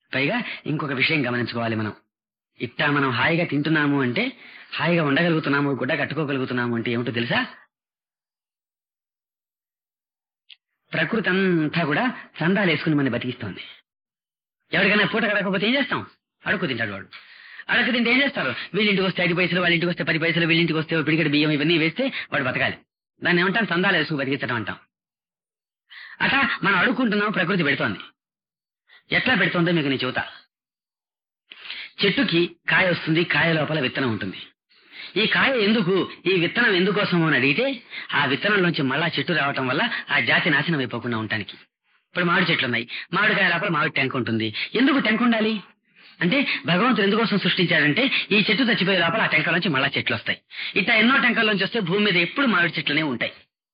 పైగా ఇంకొక విషయం గమనించుకోవాలి మనం ఇట్టా మనం హాయిగా తింటున్నాము అంటే హాయిగా ఉండగలుగుతున్నాము గుడ్డ కట్టుకోగలుగుతున్నాము అంటే ఏమిటో తెలుసా ప్రకృతి అంతా కూడా చందాలు వేసుకుని మన బతికిస్తోంది ఎవరికైనా పూట కడకపోతే ఏం చేస్తాం అడుక్కు తింటాడు వాడు అడుక్కు తింటే ఏం చేస్తారు వీళ్ళింటికి వస్తే ఐదు పైసలు వాళ్ళ ఇంటికి వస్తే పది పైసలు వీళ్ళింటికి వస్తే పిడికడ బియ్యం ఇవన్నీ వేస్తే వాడు బతకాలి దాన్ని ఏమంటాం చందాలు వేసుకు బతికించడం అంటాం అట్లా మనం అడుక్కుంటున్నాం ప్రకృతి పెడుతోంది ఎట్లా పెడుతోందో మీకు నేను చెబుతా చెట్టుకి కాయ వస్తుంది కాయ లోపల విత్తనం ఉంటుంది ఈ కాయ ఎందుకు ఈ విత్తనం ఎందుకోసం అని అడిగితే ఆ విత్తనంలోంచి మళ్ళా చెట్టు రావటం వల్ల ఆ జాతి నాశనం అయిపోకుండా ఉండటానికి ఇప్పుడు మామిడి చెట్లు ఉన్నాయి మామిడికాయ లోపల మామిడి టెంక ఉంటుంది ఎందుకు టెంక ఉండాలి అంటే భగవంతుడు ఎందుకోసం సృష్టించాడంటే ఈ చెట్టు చచ్చిపోయే లోపల ఆ టెంకల నుంచి మళ్ళా చెట్లు వస్తాయి ఇట్లా ఎన్నో టెంకల నుంచి వస్తే భూమి మీద ఎప్పుడు మామిడి చెట్లనే ఉంటాయి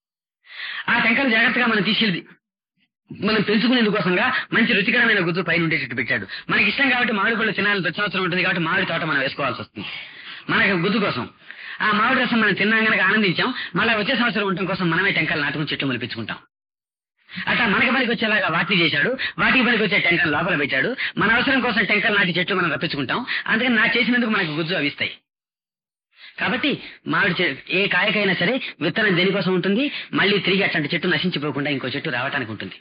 ఆ టెంకలు జాగ్రత్తగా మనం తీసుకెళ్ళి మనం పెంచుకునేందుకోసంగా మంచి రుచికరమైన గుజ్జు పైన ఉండేటట్టు పెట్టాడు మనకి ఇష్టం కాబట్టి మామిడి పళ్ళు తినాలని ప్రతి సంవత్సరం ఉంటుంది కాబట్టి మామిడి తోట మనం వేసుకోవాల్సి వస్తుంది మనకి గుజ్జు కోసం ఆ మామిడి రసం మనం తిన్నాం కనుక ఆనందించాం మళ్ళీ వచ్చే సంవత్సరం ఉండటం కోసం మనమే టెంకలు నాటుకుని చెట్లు మొలిపించుకుంటాం అట్లా మనకి పనికి వచ్చేలాగా వాటిని చేశాడు వాటికి పనికి వచ్చే టెంకలు లోపల పెట్టాడు మన అవసరం కోసం టెంకలు నాటి చెట్లు మనం రప్పించుకుంటాం అందుకని నా చేసినందుకు మనకు గుజ్జు అవిస్తాయి కాబట్టి మామిడి చె- ఏ కాయకైనా సరే విత్తనం దేనికోసం ఉంటుంది మళ్ళీ తిరిగి అట్లాంటి చెట్టు నశించిపోకుండా ఇంకో చెట్టు రావటానికి ఉంటుంది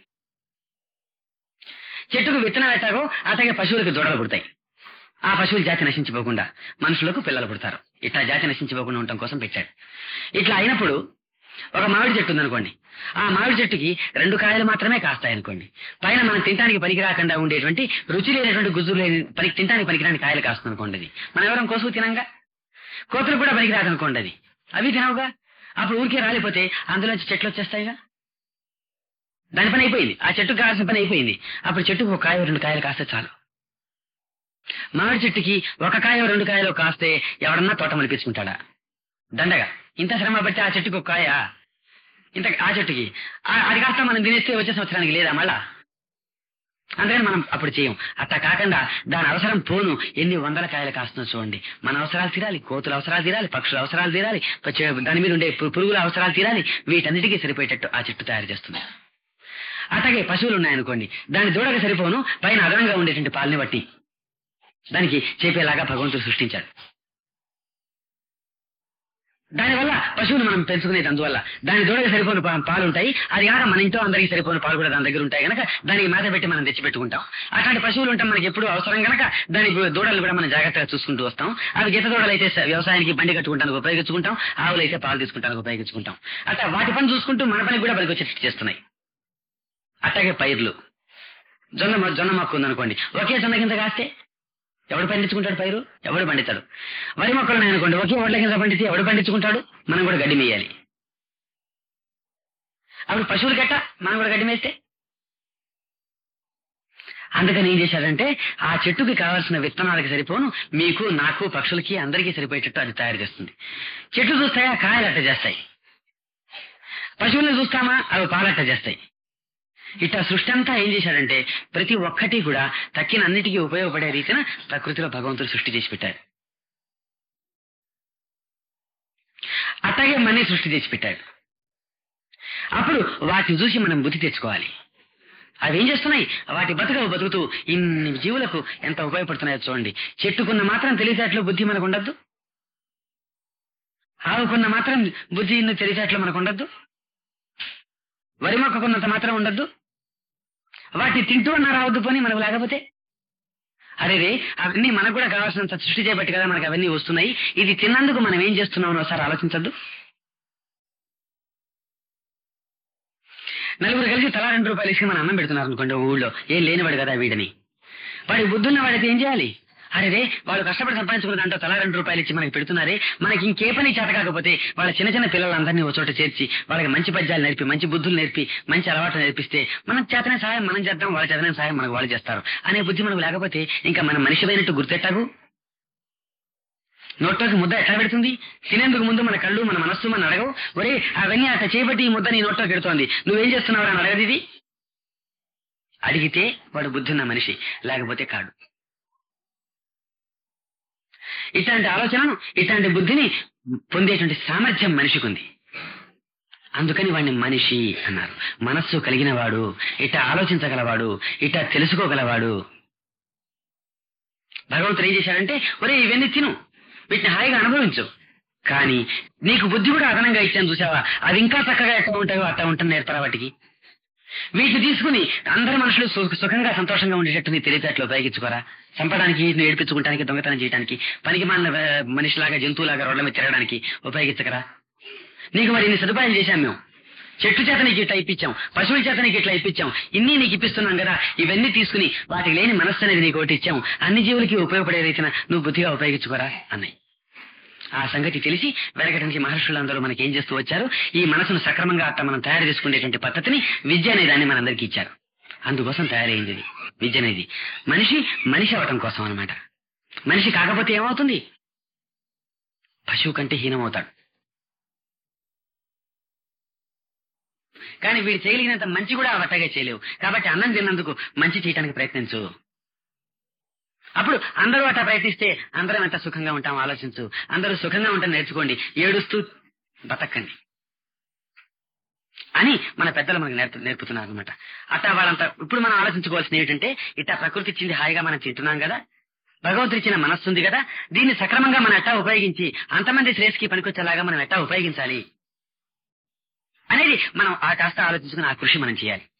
చెట్టుకు విత్తనం వేస్తాగో అట్లాగే పశువులకు దూడలు పుడతాయి ఆ పశువుల జాతి నశించిపోకుండా మనుషులకు పిల్లలు పుడతారు ఇట్లా జాతి నశించిపోకుండా ఉండటం కోసం పెట్టాడు ఇట్లా అయినప్పుడు ఒక మామిడి చెట్టు ఉందనుకోండి ఆ మామిడి చెట్టుకి రెండు కాయలు మాత్రమే కాస్తాయి అనుకోండి పైన మనం తినడానికి పనికి రాకుండా ఉండేటువంటి రుచి లేనటువంటి గుజ్జు లేని పనికి తినడానికి పనికిరాని కాయలు కాస్తుంది అనుకోండి అది మనం ఎవరం కోసుకు తినంగా కోతులు కూడా పనికి రాదనుకోండి అది అవి తినవుగా అప్పుడు ఊరికే రాలిపోతే అందులోంచి చెట్లు వచ్చేస్తాయిగా దాని పని అయిపోయింది ఆ చెట్టుకు కావాల్సిన పని అయిపోయింది అప్పుడు చెట్టుకు ఒక కాయ రెండు కాయలు కాస్తే చాలు మామిడి చెట్టుకి ఒక కాయ రెండు కాయలు కాస్తే ఎవడన్నా తోట మలిపించుకుంటాడా దండగా ఇంత శ్రమ బట్టి ఆ చెట్టుకు ఒక కాయ ఇంత ఆ చెట్టుకి ఆ- అది కాస్త మనం తినేస్తే వచ్చే సంవత్సరానికి లేదా మళ్ళా అందుకని మనం అప్పుడు చేయం అట్లా కాకుండా దాని అవసరం పోను ఎన్ని వందల కాయలు కాస్తుందో చూడండి మన అవసరాలు తీరాలి కోతుల అవసరాలు తీరాలి పక్షుల అవసరాలు తీరాలి పచ్చ- దాని మీద ఉండే పు- పురుగుల అవసరాలు తీరాలి వీటన్నిటికీ సరిపోయేటట్టు ఆ చెట్టు తయారు చేస్తుంది అట్లాగే పశువులు ఉన్నాయనుకోండి దాని దూడకు సరిపోను పైన అదనంగా ఉండేటువంటి పాలని బట్టి దానికి చేపేలాగా భగవంతుడు సృష్టించాడు దానివల్ల పశువులు మనం పెంచుకునేది అందువల్ల దాని దూడకి సరిపోని పా- పాలు ఉంటాయి అది కాక మన ఇంట్లో అందరికీ సరిపోని పాలు కూడా దాని దగ్గర ఉంటాయి కనుక దానికి మేత పెట్టి మనం తెచ్చిపెట్టుకుంటాం అట్లాంటి పశువులు ఉంటే మనకి ఎప్పుడు అవసరం కనుక దాని దూడలు కూడా మనం జాగ్రత్తగా చూసుకుంటూ వస్తాం అవి గీత దూడలు అయితే స- వ్యవసాయానికి బండి కట్టుకుంటానికి ఉపయోగించుకుంటాం ఆవులు అయితే పాలు తీసుకుంటానికి ఉపయోగించుకుంటాం అట్లా వాటి పని చూసుకుంటూ మన పని కూడా పనికి వచ్చేటట్టు చేస్తున్నాయి అట్లాగే పైర్లు జొన్న మొ- జొన్న మొక్క ఉందనుకోండి ఒకే జొన్న కింద కాస్తే ఎవడు పండించుకుంటాడు పైరు ఎవడు పండిస్తాడు వరి మొక్కలు ఉన్నాయనుకోండి ఒకే వడ్ల కింద పండిస్తే ఎవడు పండించుకుంటాడు మనం కూడా గడ్డి మేయాలి అప్పుడు పశువులు గట్ట మనం కూడా గడ్డి మేస్తే అందుకని ఏం చేశాడంటే ఆ చెట్టుకి కావాల్సిన విత్తనాలకి సరిపోను మీకు నాకు పక్షులకి అందరికీ సరిపోయేటట్టు అది తయారు చేస్తుంది చెట్లు చూస్తాయా కాయలు అట్ట చేస్తాయి పశువుల్ని చూస్తామా అవి పాలట్ట చేస్తాయి ఇట్లా సృష్టి అంతా ఏం చేశాడంటే ప్రతి ఒక్కటి కూడా తక్కిన అన్నిటికీ ఉపయోగపడే రీతిన ప్రకృతిలో భగవంతుడు సృష్టి చేసి పెట్టాడు అట్లాగే మనీ సృష్టి చేసి పెట్టాడు అప్పుడు వాటిని చూసి మనం బుద్ధి తెచ్చుకోవాలి అవి ఏం చేస్తున్నాయి వాటి బతుకవు బతుకుతూ ఇన్ని జీవులకు ఎంత ఉపయోగపడుతున్నాయో చూడండి చెట్టుకున్న మాత్రం తెలిసేట్లు బుద్ధి మనకు ఉండద్దు ఆవుకున్న మాత్రం బుద్ధి ఇన్ని తెలిసేట్లు మనకు ఉండద్దు వరి మొక్కకున్నంత మాత్రం ఉండద్దు వాటిని తింటూ అన్నా రావద్దు పోని మనకు లేకపోతే అరే రే అవన్నీ మనకు కూడా కావాల్సినంత సృష్టి చేయబట్టి కదా మనకు అవన్నీ వస్తున్నాయి ఇది తిన్నందుకు మనం ఏం చేస్తున్నామని ఒకసారి ఆలోచించద్దు నలుగురు కలిసి తలా రెండు రూపాయలు ఇచ్చి మన అన్నం పెడుతున్నారు అనుకోండి ఓ ఊళ్ళో ఏం లేనివాడు కదా వీడని వాడి బుద్ధున్న వాడైతే ఏం చేయాలి అరే రే వాళ్ళు కష్టపడి సంపాదించుకున్న దాంట్లో తలా రెండు రూపాయలు ఇచ్చి మనకి పెడుతున్నారే మనకి ఇంకే పని చేత కాకపోతే వాళ్ళ చిన్న చిన్న పిల్లలందరినీ ఒక చోట చేర్చి వాళ్ళకి మంచి పద్యాలు నేర్పి మంచి బుద్ధులు నేర్పి మంచి అలవాట్లు నేర్పిస్తే మనం చేతనే సహాయం మనం చేద్దాం వాళ్ళ చేతనే సహాయం మనకు వాళ్ళు చేస్తారు అనే బుద్ధి మనకు లేకపోతే ఇంకా మన మనిషి అయినట్టు గుర్తెట్టాగు నోట్లోకి ముద్ద ఎట్లా పెడుతుంది తినేందుకు ముందు మన కళ్ళు మన మనస్సు మన అడగవు ఒరే అవన్నీ అట్లా చేయబట్టి ఈ ముద్ద నీ నోట్లోకి పెడుతోంది నువ్వేం చేస్తున్నావు అని అడగదు ఇది అడిగితే వాడు బుద్ధున్న మనిషి లేకపోతే కాడు ఇట్లాంటి ఆలోచనను ఇట్లాంటి బుద్ధిని పొందేటువంటి సామర్థ్యం మనిషికి ఉంది అందుకని వాడిని మనిషి అన్నారు మనస్సు కలిగిన వాడు ఇట్లా ఆలోచించగలవాడు ఇట్లా తెలుసుకోగలవాడు భగవంతుడు ఏం చేశాడంటే ఒరే ఇవన్నీ తిను వీటిని హాయిగా అనుభవించు కానీ నీకు బుద్ధి కూడా అదనంగా ఇచ్చాను చూసావా అవి ఇంకా చక్కగా ఎట్లా ఉంటాయో అట్లా ఉంటుంది నేర్పరా వాటికి వీటిని తీసుకుని అందరు మనుషులు సు- సుఖంగా సంతోషంగా ఉండేటట్టు నీ తెలివితేటలు ఉపయోగించుకోరా చంపడానికి నువ్వు ఏడిపించుకుంటానికి దొంగతనం చేయడానికి పనికి మాలిన ఆ, మనిషిలాగా జంతువులాగా రోడ్ల మీద తిరగడానికి ఉపయోగించకరా నీకు మరి ఇన్ని సదుపాయాలు చేశాం మేము చెట్టు చేత నీకు ఇట్లా ఇప్పించాం పశువుల చేత నీకు ఇట్లా ఇప్పించాం ఇన్ని నీకు ఇప్పిస్తున్నాం కదా ఇవన్నీ తీసుకుని వాటికి లేని మనస్సు అనేది నీకు ఒకటి ఇచ్చాం అన్ని జీవులకి ఉపయోగపడే రీతిన నువ్వు బుద్ధిగా ఉపయోగించుకోరా అన్నాయి ఆ సంగతి తెలిసి వెనకటి మహర్షులందరూ మనకి ఏం చేస్తూ వచ్చారు ఈ మనసును సక్రమంగా అట్లా మనం తయారు చేసుకునేటువంటి పద్ధతిని విద్య అనే దాన్ని మనందరికీ ఇచ్చారు అందుకోసం తయారైంది ఇది విద్య అనేది మనిషి మనిషి అవటం కోసం అన్నమాట మనిషి కాకపోతే ఏమవుతుంది పశువు కంటే హీనమవుతాడు కానీ వీడు చేయగలిగినంత మంచి కూడా అవట్టగా చేయలేవు కాబట్టి అన్నం తిన్నందుకు మంచి చేయడానికి ప్రయత్నించు అప్పుడు అందరూ అట్లా ప్రయత్నిస్తే అందరం ఎంత సుఖంగా ఉంటాం ఆలోచించు అందరూ సుఖంగా ఉంటాం నేర్చుకోండి ఏడుస్తూ బతకండి అని మన పెద్దలు మనకు నేర్పు నేర్పుతున్నారు అనమాట అట్లా వాళ్ళంతా ఇప్పుడు మనం ఆలోచించుకోవాల్సింది ఏంటంటే ఇట్లా ప్రకృతి ఇచ్చింది హాయిగా మనం తింటున్నాం కదా భగవంతుడు ఇచ్చిన మనస్సు ఉంది కదా దీన్ని సక్రమంగా మనం ఎట్టా ఉపయోగించి అంతమంది శ్రేష్కి పనికొచ్చేలాగా మనం ఎట్టా ఉపయోగించాలి అనేది మనం ఆ కాస్త ఆలోచించుకుని ఆ కృషి మనం చేయాలి